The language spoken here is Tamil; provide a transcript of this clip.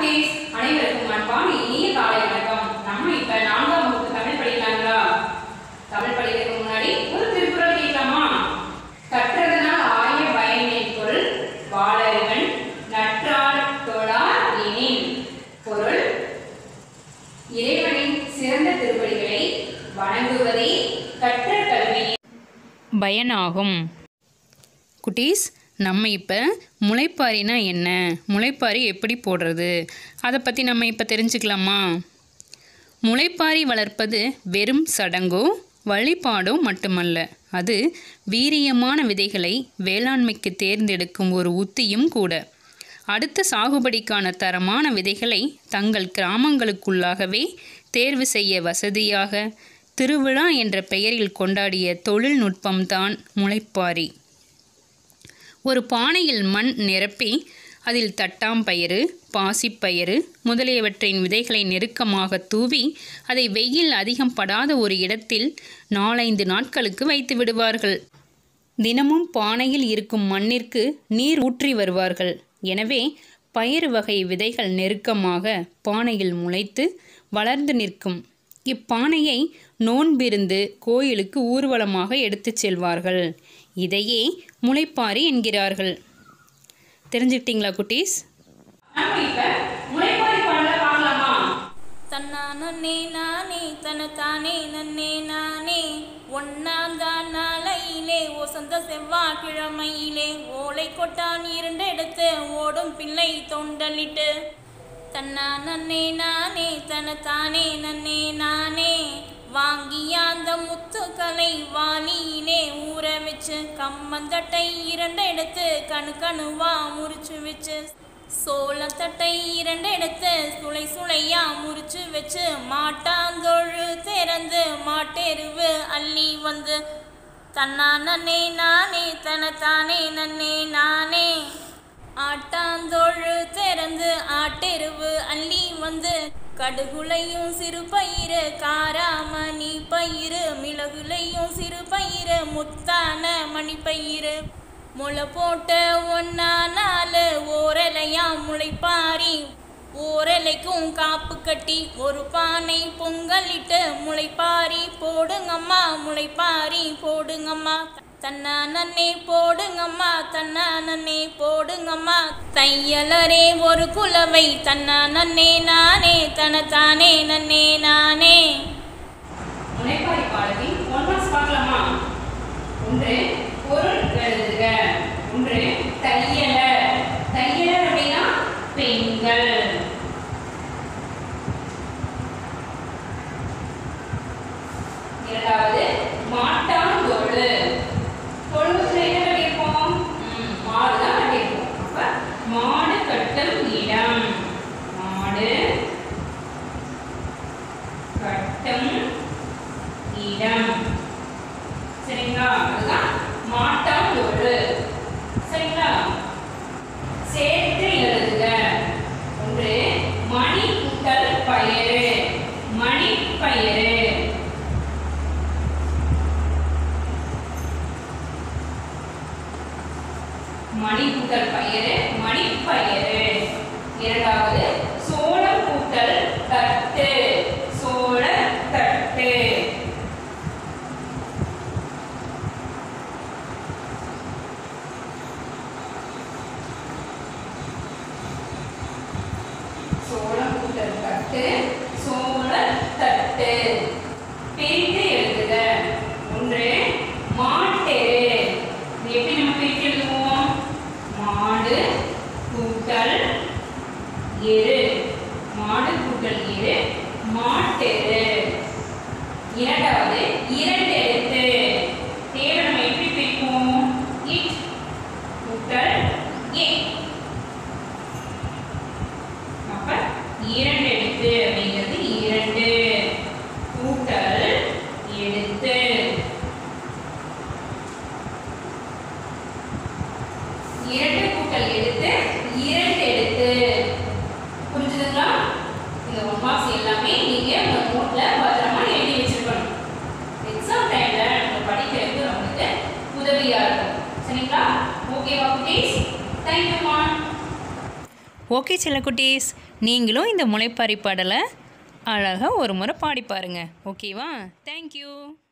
குட்டீஸ் அனைவருக்கும் அன்பான இனிய காலை வணக்கம் நம்ம இப்ப நான்காம் வகுப்பு தமிழ் படிக்கலாங்களா தமிழ் படிக்கிறதுக்கு முன்னாடி ஒரு திருக்குறள் கேட்கலாமா கற்றதனால் ஆய பயனின் பொருள் வாளறிவன் நற்றார் தொழார் எனின் பொருள் இறைவனின் சிறந்த திருப்படிகளை வணங்குவதே கற்ற கல்வியின் பயனாகும் குட்டீஸ் நம்ம இப்போ முளைப்பாரினா என்ன முளைப்பாரி எப்படி போடுறது அதை பற்றி நம்ம இப்போ தெரிஞ்சுக்கலாமா முளைப்பாரி வளர்ப்பது வெறும் சடங்கோ வழிபாடோ மட்டுமல்ல அது வீரியமான விதைகளை வேளாண்மைக்கு தேர்ந்தெடுக்கும் ஒரு உத்தியும் கூட அடுத்த சாகுபடிக்கான தரமான விதைகளை தங்கள் கிராமங்களுக்குள்ளாகவே தேர்வு செய்ய வசதியாக திருவிழா என்ற பெயரில் கொண்டாடிய தொழில்நுட்பம்தான் முளைப்பாரி ஒரு பானையில் மண் நிரப்பி அதில் தட்டாம்பயிறு பாசிப்பயிறு முதலியவற்றின் விதைகளை நெருக்கமாக தூவி அதை வெயில் அதிகம் படாத ஒரு இடத்தில் நாலைந்து நாட்களுக்கு வைத்து விடுவார்கள் தினமும் பானையில் இருக்கும் மண்ணிற்கு நீர் ஊற்றி வருவார்கள் எனவே பயிறு வகை விதைகள் நெருக்கமாக பானையில் முளைத்து வளர்ந்து நிற்கும் இப்பானையை நோன்பிருந்து கோயிலுக்கு ஊர்வலமாக எடுத்துச் செல்வார்கள் இதையே முளைப்பாரி என்கிறார்கள் தெரிஞ்சுக்கிட்டீங்களா குட்டீஸ் நம்ம இப்ப முளைப்பாரி பாடல பார்க்கலாமா தன்னானே நானே தனத்தானே நன்னே நானே ஒன்னாந்தான் நாளையிலே ஒசந்த செவ்வாய்க்கிழமையிலே ஓலை கொட்டான் இரண்டெடுத்து ஓடும் பிள்ளை தொண்டலிட்டு தன்னானே நானே தனத்தானே நன்னே நானே வாங்கிய அந்த முத்துக்களை வாளியிலே ஊற வச்சு கம்மந்தட்டை இரண்டு எடுத்து கணு கணுவா முறிச்சு வச்சு சோளத்தட்டை இரண்டு எடுத்து சுளை சுளையா முறிச்சு வச்சு மாட்டாந்தொழு திறந்து மாட்டெருவு அள்ளி வந்து தன்னானே நானே தனத்தானே நன்னே நானே ஆட்டாந்தோழு திறந்து ஆட்டெருவு அள்ளி வந்து கடுகுலையும் சிறு பயிறு காராமணி பயிறு மிளகுலையும் சிறு பயிறு முத்தான மணிப்பயிறு முளை போட்ட ஒன்னா நாலு ஓரலையா முளைப்பாரி ஓரலைக்கும் காப்பு கட்டி ஒரு பானை பொங்கலிட்டு முளைப்பாரி போடுங்கம்மா முளைப்பாரி போடுங்கம்மா தன்னா நன்னே போடுங்கம்மா தன்னா நன்னே போடுங்கம்மா தையலரே ஒரு குலவை தன்னா நன்னே நானே தனத்தானே நன்னே நானே முளைப்பாரி பாடலின் ஒன்றாஸ் பார்க்கலாமா ஒன்று பொருள் எழுதுக ஒன்று தையலர் தையலர் அப்படின்னா பெண்கள் இரண்டாவது மாட்டாந்தொழு தொழுவுல என்ன கட்டியிருப்போம் ம், மாடு தான் கட்டியிருப்போம் அப்ப மாடு கட்டும் இடம் மாடு கட்டும் இடம் சரிங்களா அதுதான் மாட்டம் ஒரு சரிங்களா சேர்த்து எழுதுக ஒன்று மணி கூட்டல் பயறு மணி பயறு மணி கூட்டல் பயறு மணி பயறு இரண்டாவது சோளம் கூட்டல் தட்டு சோள தட்டு சோளம் கூட்டல் தட்டு சோள தட்டு பிரித்து எழுதுக ஒன்று மாட்டெரு இது எப்படி நம்ம பிரித்து எழுதுவோம் மாடு கூட்டல் எரு மாடு கூட்டல் எரு மாட்டெரு இரண்டாவது இரண்டு எழுத்து தேவை நம்ம எப்படி பிரிப்போம் இட் கூட்டல் ஏ அப்ப இரண்டு எழுத்து அப்படிங்கிறது இரண்டு கூட்டல் எழுத்து இரண்டு கூட்டல் எழுத்து இரண்டு எழுத்து புரிஞ்சுதுங்களா இந்த ஒன் மார்க்ஸ் எல்லாமே நீங்க உங்க நோட்ல பத்திரமா எழுதி வச்சிருக்கணும் எக்ஸாம் டைம்ல நம்ம படிக்கிறதுக்கு நம்மளுக்கு உதவியா இருக்கும் சரிங்களா ஓகேவா குட்டீஸ் தேங்க்யூ மா ஓகே செல்லக்குட்டீஸ் நீங்களும் இந்த முளைப்பாரி பாடலை அழகாக ஒரு முறை பாடி பாருங்க ஓகேவா தேங்க்யூ